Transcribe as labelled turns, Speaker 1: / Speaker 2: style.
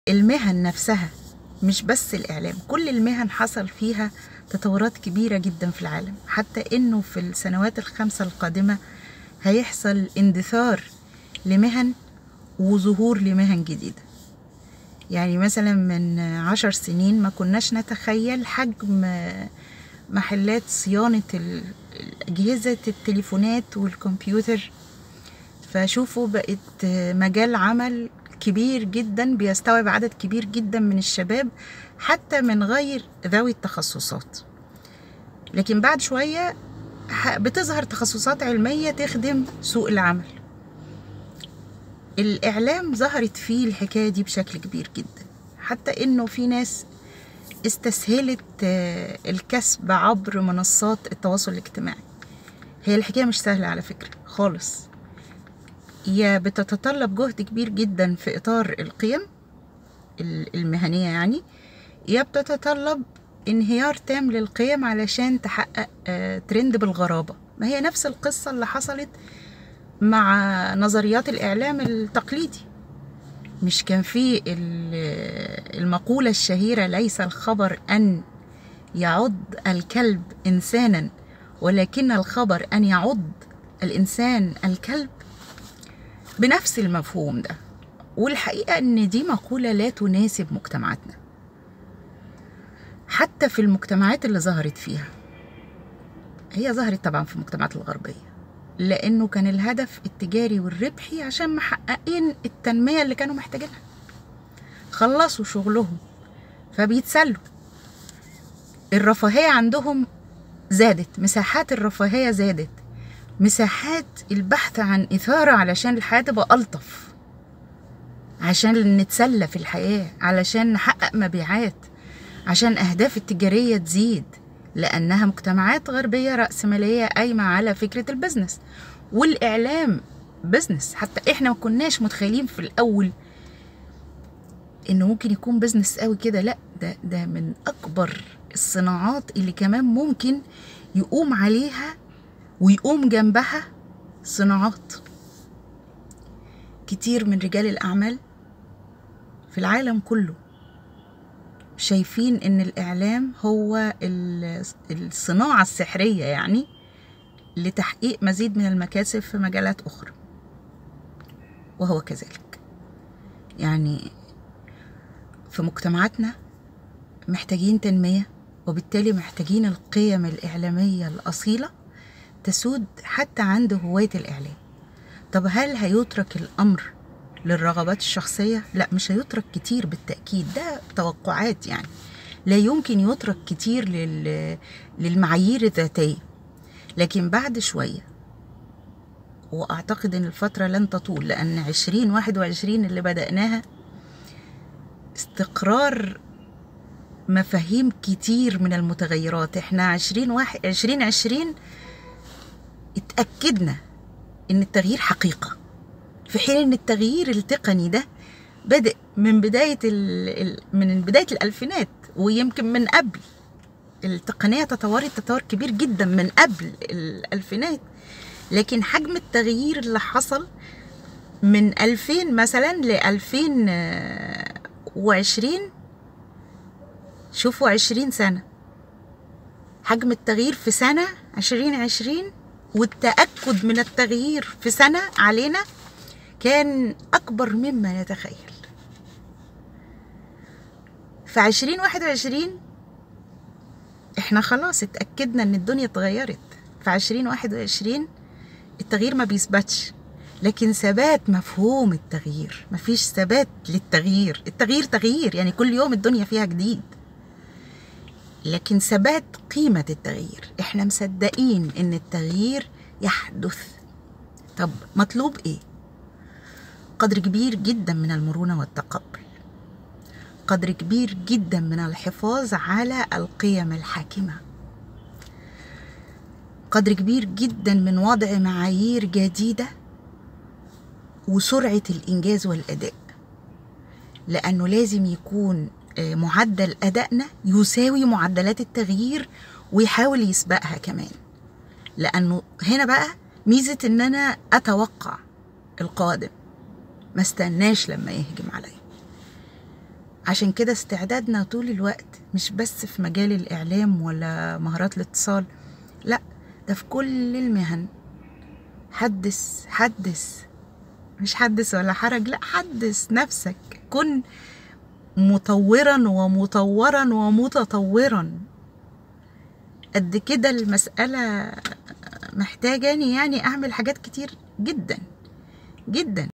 Speaker 1: المهن نفسها مش بس الإعلام كل المهن حصل فيها تطورات كبيرة جدا في العالم حتى إنه في السنوات الخمسة القادمة هيحصل اندثار لمهن وظهور لمهن جديدة يعني مثلا من عشر سنين ما كناش نتخيل حجم محلات صيانة ال- أجهزة التليفونات والكمبيوتر فشوفوا بقت مجال عمل كبير جدا بيستوعب عدد كبير جدا من الشباب حتى من غير ذوي التخصصات لكن بعد شوية ح- بتظهر تخصصات علمية تخدم سوق العمل الإعلام ظهرت فيه الحكاية دي بشكل كبير جدا حتى إنه في ناس استسهلت آه، الكسب عبر منصات التواصل الاجتماعي هي الحكاية مش سهلة على فكرة خالص يا بتتطلب جهد كبير جدا في إطار القيم ال- المهنية يعني يا بتتطلب انهيار تام للقيم علشان تحقق آه، ترند بالغرابة ما هي نفس القصة اللي حصلت مع نظريات الإعلام التقليدي مش كان في ال- المقولة الشهيرة ليس الخبر أن يعض الكلب إنسانا ولكن الخبر أن يعض الإنسان الكلب بنفس المفهوم ده والحقيقة إن دي مقولة لا تناسب مجتمعاتنا حتى في المجتمعات اللي ظهرت فيها هي ظهرت طبعا في المجتمعات الغربية لأنه كان الهدف التجاري والربحي عشان محققين التنمية اللي كانوا محتاجينها خلصوا شغلهم فبيتسلوا الرفاهية عندهم زادت مساحات الرفاهية زادت مساحات البحث عن إثارة علشان الحياة تبقى ألطف عشان نتسلى في الحياة علشان نحقق مبيعات عشان أهداف التجارية تزيد لأنها مجتمعات غربية رأسمالية قايمة على فكرة البزنس والإعلام بزنس حتى إحنا ما كناش متخيلين في الأول إنه ممكن يكون بزنس قوي كده لأ ده ده من أكبر الصناعات اللي كمان ممكن يقوم عليها ويقوم جنبها صناعات كتير من رجال الأعمال في العالم كله شايفين ان الاعلام هو ال- الصناعه السحريه يعني لتحقيق مزيد من المكاسب في مجالات اخرى وهو كذلك يعني في مجتمعاتنا محتاجين تنميه وبالتالي محتاجين القيم الاعلاميه الاصيله تسود حتى عند هواة الاعلام طب هل هيترك الامر للرغبات الشخصية؟ لا مش هيترك كتير بالتأكيد ده توقعات يعني لا يمكن يترك كتير لل... للمعايير الذاتية لكن بعد شوية وأعتقد أن الفترة لن تطول لأن عشرين واحد وعشرين اللي بدأناها استقرار مفاهيم كتير من المتغيرات احنا عشرين واحد عشرين عشرين اتأكدنا ان التغيير حقيقه في حين ان التغيير التقني ده بدأ من بداية ال... ال- من بداية الألفينات ويمكن من قبل التقنية تطورت تطور كبير جدا من قبل الألفينات لكن حجم التغيير اللي حصل من 2000 مثلا ل 2020 شوفوا 20 سنة حجم التغيير في سنة 2020 والتأكد من التغيير في سنة علينا كان أكبر مما نتخيل في عشرين واحد وعشرين احنا خلاص اتأكدنا ان الدنيا اتغيرت في عشرين واحد وعشرين التغيير ما بيثبتش لكن ثبات مفهوم التغيير مفيش ثبات للتغيير التغيير تغيير يعني كل يوم الدنيا فيها جديد لكن ثبات قيمة التغيير احنا مصدقين ان التغيير يحدث طب مطلوب ايه قدر كبير جدا من المرونة والتقبل قدر كبير جدا من الحفاظ على القيم الحاكمة قدر كبير جدا من وضع معايير جديدة وسرعة الإنجاز والأداء لأنه لازم يكون آه، معدل أدائنا يساوي معدلات التغيير ويحاول يسبقها كمان لأنه هنا بقى ميزة إن أنا أتوقع القادم ما استناش لما يهجم عليا عشان كده استعدادنا طول الوقت مش بس في مجال الإعلام ولا مهارات الاتصال لا ده في كل المهن حدث حدث مش حدث ولا حرج لا حدث نفسك كن مطورا ومطورا ومتطورا قد كده المسألة محتاجاني يعني أعمل حاجات كتير جدا جدا